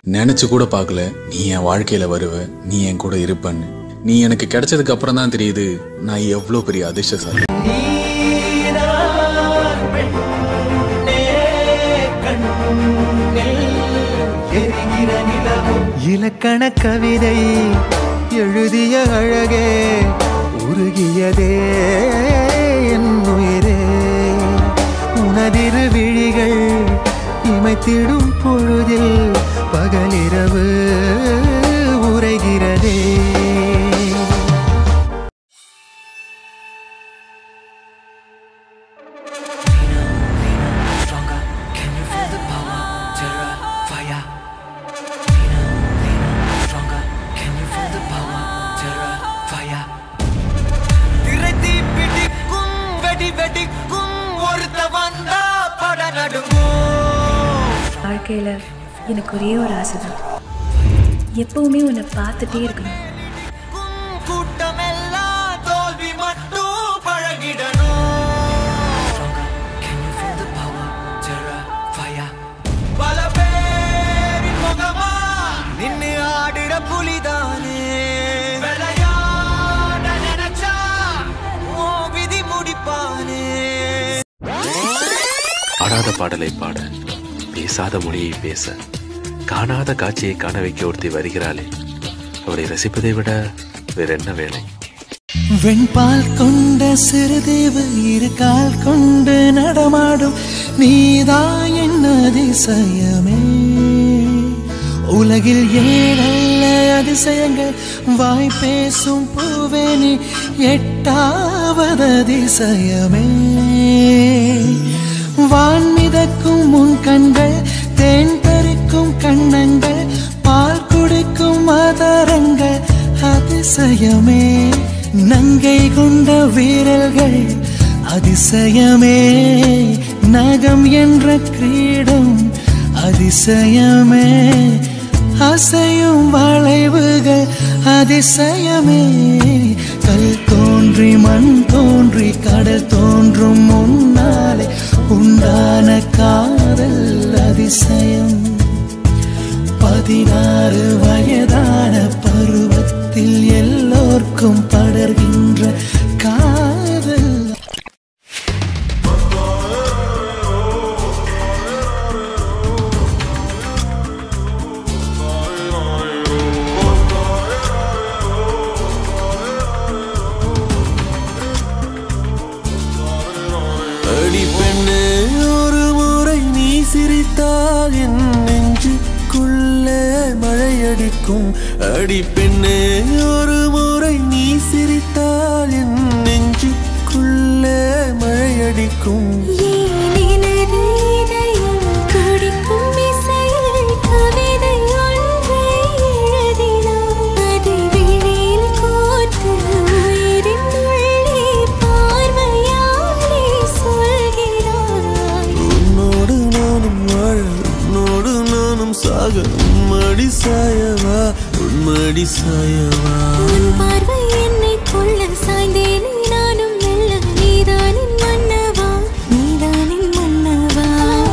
நினைச்சு கூட பார்க்கல நீ என் வாழ்க்கையில வருவ நீ என் கூட இருப்பன்னு நீ எனக்கு கிடைச்சதுக்கு அப்புறம் தான் தெரியுது நான் எவ்வளவு பெரிய அதிர்ஷ்டசாலி இலக்கண கவிதை எழுதிய அழகே உருகியதே என் உயிரே உனதிரு விழிகள் இமைத்திடும் பொழுதில் பகலிரவு உரைகிறதே stronger. Can you feel the power? Terra, fire. Leaner, leaner, stronger. Can you feel the power? Terra, fire. திரைத்தீ பிடிக்கும் வெடி வெடிக்கும் ஒருத்த வந்தா பட நடுங்கும் வாழ்க்கையில் எனக்கு ஒரே ஒரு ஆசை தான் எப்பவுமே உன்னை பார்த்துட்டே இருக்கணும் கூட்டமெல்லாம் தோல்வி மட்டும் பழகிடணும் Stronger. Can you feel the power? Terra, fire. பல பேரின் முகமா நின்னு ஆடுற புலிதானே விளையாட நினைச்சா ஓ விதி முடிப்பானே பாடாத பாடலை பாட பேசாத மொழியை பேச காணாத காட்சியை காண வைக்க ஒருத்தி வருகிறாளே அவளை ரசிப்பதை விட வேற என்ன வேலை வெண்பால் கொண்ட சிறுதேவு இரு கால் கொண்டு நடமாடும் நீதான் என் அதிசயமே உலகில் ஏழல்ல அதிசயங்கள் வாய் பேசும் பூவே நீ எட்டாவது அதிசயமே வான் மிதக்கும் உன் கண்கள் தேன் பறிக்கும் கண்ணங்கள் பால் குடிக்கும் மதரங்கள் அதிசயமே நங்கை கொண்ட வீரர்கள் அதிசயமே நகம் என்ற கிரீடம் அதிசயமே அசையும் வளைவுகள் அதிசயமே கல் தோன்றி மண் தோன்றி கடல் தோன்றும் முன்னாலே உண்டான காதல் அதிசயம் பதினாறு வயதான பருவத்தில் எல்லோர்க்கும் படர்கின்ற காதல் அடி பெண்ணே ஒரு முறை நீ சிரித்தால் என் நெஞ்சுக்குள்ளே மழையடிக்கும் அடி பெண்ணே ஒரு முறை நீ சிரித்தால் என் நெஞ்சுக்குள்ளே மழையடிக்கும் உன்னோடு நானும் வாழ உன்னோடு நானும் சாக உன்மடி சாயவா உன்மடி சாயவா சாய்ந்தேனே நானும் மெல்ல நீதானின் மன்னவா நீதானின் மன்னவா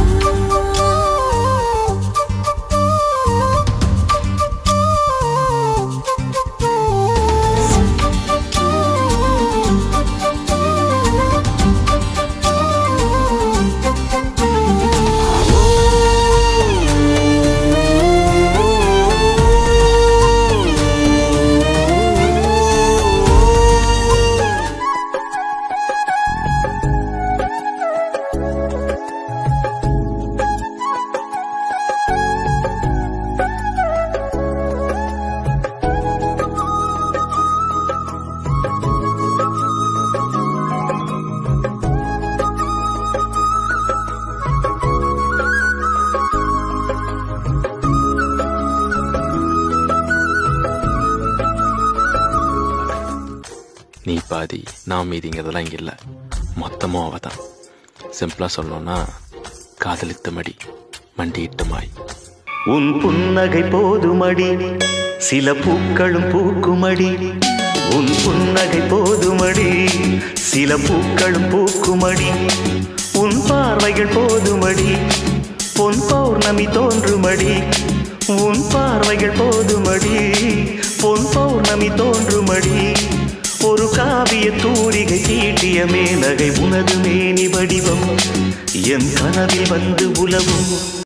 நீ பாதி நான் மீதிங்கிறதெல்லாம் இங்க இல்ல மொத்தமும் அவ தான் சிம்பிளா சொல்லணும்னா காதலித்த மடி மண்டியிட்ட மாய் உன் புன்னகை போதுமடி சில பூக்களும் பூக்குமடி உன் புன்னகை போதுமடி சில பூக்களும் பூக்குமடி உன் பார்வைகள் போதுமடி பொன் பௌர்ணமி தோன்றுமடி உன் பார்வைகள் போதுமடி பொன் பௌர்ணமி தோன்றுமடி ஒரு காவிய தூரிகை தீட்டிய மேனகை உனது மேனி வடிவம் என் கனவில் வந்து உலவும்